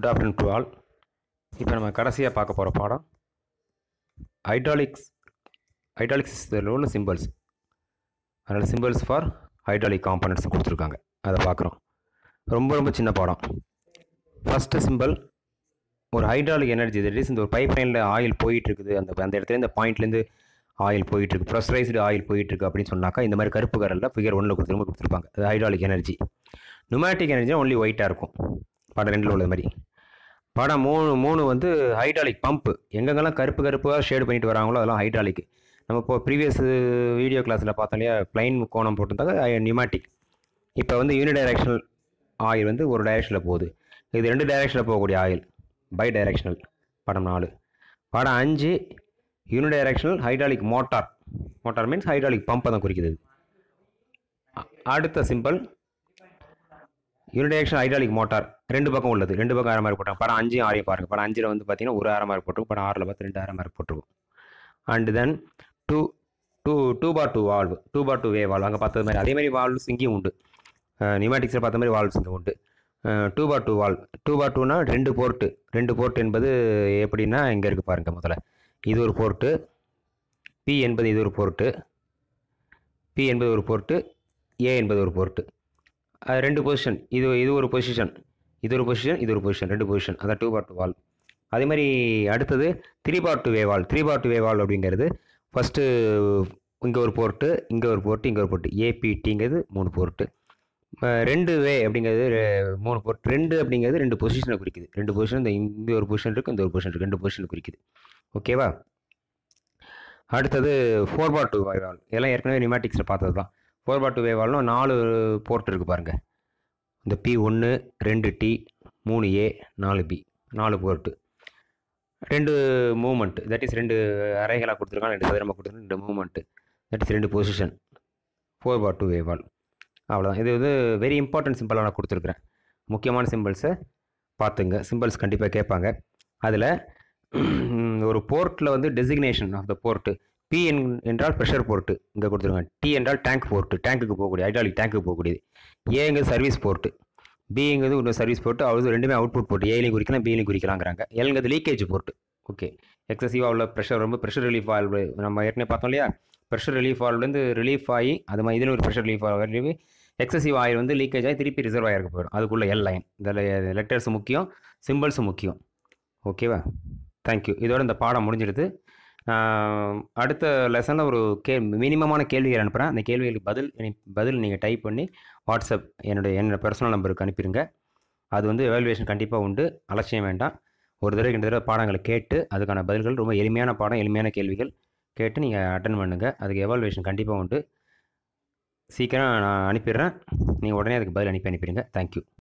Good afternoon to all இப்போ நம்ம கடைசியாக பார்க்க போகிற பாடம் ஹைட்ராலிக்ஸ் ஹைட்ராலிக்ஸ் உள்ள சிம்பிள்ஸ் அதனால் சிம்பிள்ஸ் ஃபார் ஹைட்ராலிக் காம்பனன்ட்ஸ் கொடுத்துருக்காங்க அதை பார்க்குறோம் ரொம்ப ரொம்ப சின்ன பாடம் ஃபஸ்ட்டு சிம்பிள் ஒரு ஹைட்ராலிக் எனர்ஜி தட் இஸ் இந்த ஒரு பைப் லைனில் ஆயில் போயிட்டு இருக்குது அந்த அந்த இடத்துல இந்த பாயிண்ட்லேருந்து ஆயில் போயிட்டு இருக்கு ப்ரெஷரைஸ்டு ஆயில் போயிட்டு இருக்கு அப்படின்னு சொன்னாக்கா இந்த மாதிரி கருப்பு கரலில் ஃபிகர் ஒன்றில் கொடுத்துருங்க கொடுத்துருப்பாங்க அது hydraulic energy pneumatic energy only ஒயிட்டாக இருக்கும் படம் ரெண்டில் உள்ள மாதிரி படம் மூணு மூணு வந்து ஹைட்ராலிக் பம்ப்பு எங்கெங்கெல்லாம் கருப்பு கருப்பாக ஷேடு பண்ணிட்டு வராங்களோ அதெல்லாம் ஹைட்ராலிக் நம்ம இப்போ ப்ரீவியஸ் வீடியோ கிளாஸில் பார்த்தோம் இல்லையா பிளைன் கோணம் போட்டிருந்தாங்க நியூமேட்டிக் இப்போ வந்து யூனி டைரக்ஷனல் ஆயில் வந்து ஒரு டைரக்ஷனில் போகுது இது ரெண்டு டைரக்ஷனில் போகக்கூடிய ஆயில் பை டைரக்ஷனல் படம் நாலு படம் அஞ்சு unidirectional hydraulic motor motor means hydraulic பம்பை தான் குறிக்குது இது. அ- அடுத்த சிம்பிள் யூனிடைரக்ஷன் ஹைட்ராலிக் மோட்டார் ரெண்டு பக்கம் உள்ளது ரெண்டு பக்கம் ஆரம் மார்க் போட்டாங்க படம் அஞ்சு ஆறையும் பாருங்க படம் அஞ்சில் வந்து பார்த்தீங்கன்னா ஒரு ஆரம் மார்க் போட்டிருக்கும் படம் ஆறில் பார்த்து ரெண்டு ஆரம் மார்க் போட்டிருக்கும் and then two two two by two valve two by two way valve அங்கே பார்த்தது மாதிரி அதே மாதிரி வால்வ்ஸ் இங்கேயும் உண்டு நியூமேட்டிக்ஸில் பார்த்த மாதிரி வால்வ்ஸ் இங்கே உண்டு two by two valve two by டூனா ரெண்டு போர்ட்டு ரெண்டு போர்ட் என்பது எப்படின்னா இங்கே இருக்குது பாருங்க முதல்ல இது ஒரு போர்ட்டு பி என்பது இது ஒரு போர்ட்டு பி என்பது ஒரு போர்ட்டு ஏ என்பது ஒரு போர்ட்டு அது ரெண்டு பொசிஷன் இது இது ஒரு பொசிஷன் இது ஒரு பொசிஷன் இது ஒரு பொசிஷன் ரெண்டு பொசிஷன் அதான் டூ பார் டூ வால் அதே மாதிரி அடுத்தது three by two way valve three by two way valve அப்படிங்கிறது ஃபஸ்ட்டு இங்கே ஒரு போர்ட்டு இங்கே ஒரு போர்ட்டு இங்கே ஒரு போர்ட்டு ஏபிடிங்கிறது மூணு போர்ட்டு ரெண்டு வே அப்படிங்கிறது ரெ- மூணு போர்ட் ரெண்டு அப்படிங்கிறது ரெண்டு பொசிஷனை குறிக்குது ரெண்டு பொசிஷன் இந்த இந்த ஒரு பொசிஷன் இருக்குது இந்த ஒரு பொசிஷன் இருக்குது ரெண்டு பொசிஷன் குறிக்குது ஓகேவா அடுத்தது ஃபோர் பார் டூ வேவால் எல்லாம் ஏற்கனவே நியூமேட்டிக்ஸில் பார்த்தது தான் ஃபோர் பார் டூ வேவால்னு நாலு போர்ட் இருக்குது பாருங்கள் இந்த பி ஒன்று ரெண்டு டி மூணு ஏ நாலு பி நாலு போர்ட்டு ரெண்டு மூமெண்ட் தட் இஸ் ரெண்டு அறைகளாக கொடுத்துருக்காங்க ரெண்டு சதுரமாக கொடுத்துருக்காங்க ரெண்டு மூமெண்ட்டு தட் இஸ் ரெண்டு position four by two way valve அவ்வளோதான் இது வந்து வெரி இம்பார்ட்டன்ட் சிம்பிளாக நான் கொடுத்துருக்குறேன் முக்கியமான சிம்பிள்ஸை பார்த்துங்க சிம்பிள்ஸ் கண்டிப்பாக கேட்பாங்க அதில் ஒரு போர்ட்டில் வந்து designation of the port P என் என்றால் ப்ரெஷர் போர்ட்டு இங்கே கொடுத்துருங்க டி என்றால் டேங்க் போர்ட்டு டேங்க்குக்கு போகக்கூடிய ஹைட்ராலிக் டேங்க்குக்கு போகக்கூடியது ஏங்கிறது சர்வீஸ் போர்ட்டு பிங்கிறது ஒரு சர்வீஸ் போர்ட்டு அது ரெண்டுமே அவுட்புட் போர்ட்டு ஏலையும் குறிக்கலாம் பிலையும் குறிக்கலாங்கிறாங்க எல்ங்கிறது லீக்கேஜ் போர்ட்டு ஓகே எக்ஸசிவாக உள்ள ப்ரெஷர் ரொம்ப ப்ரெஷர் ரிலீஃப் வால்வு நம்ம ஏற்கனவே பார்த்தோம் இல்லையா ப்ரெஷர் ரிலீஃப் வால்வ்லேருந்து ரிலீஃப் ஆகி அது மாதிரி இதில் ஒரு ப்ரெஷர் ரிலீஃப் ஆகி எக்ஸசிவ் ஆயில் வந்து லீக்கேஜ் ஆகி திருப்பி ரிசர்வ் ஆகிருக்க போயிடும் அதுக்குள்ள எல் லைன் இந்த லெட்டர்ஸ் முக்கியம் சிம்பிள்ஸ் முக்கியம் ஓகேவா தேங்க்யூ இதோட இந்த பாடம் முடிஞ்சிடுது ஆஹ் அடுத்த லெசனில் ஒரு கே மினிமமான கேள்விகள் அனுப்புகிறேன் அந்த கேள்விகளுக்கு பதில் நீ- பதில் நீங்கள் டைப் பண்ணி வாட்ஸ்அப் என்னுடைய என்னோட பர்சனல் நம்பருக்கு அனுப்பிடுங்க அது வந்து எவாலுவேஷன் கண்டிப்பாக உண்டு அலட்சியம் வேண்டாம் ஒரு தடவை ரெண்டு தடவை பாடங்களை கேட்டு அதுக்கான பதில்கள் ரொம்ப எளிமையான பாடம் எளிமையான கேள்விகள் கேட்டு நீங்கள் அட்டன் பண்ணுங்கள் அதுக்கு எவாலுவேஷன் கண்டிப்பாக உண்டு சீக்கிரம் நான் அனுப்பிடுறேன் நீங்கள் உடனே அதுக்கு பதில் அனுப்பி அனுப்பிடுங்க தேங்க்யூ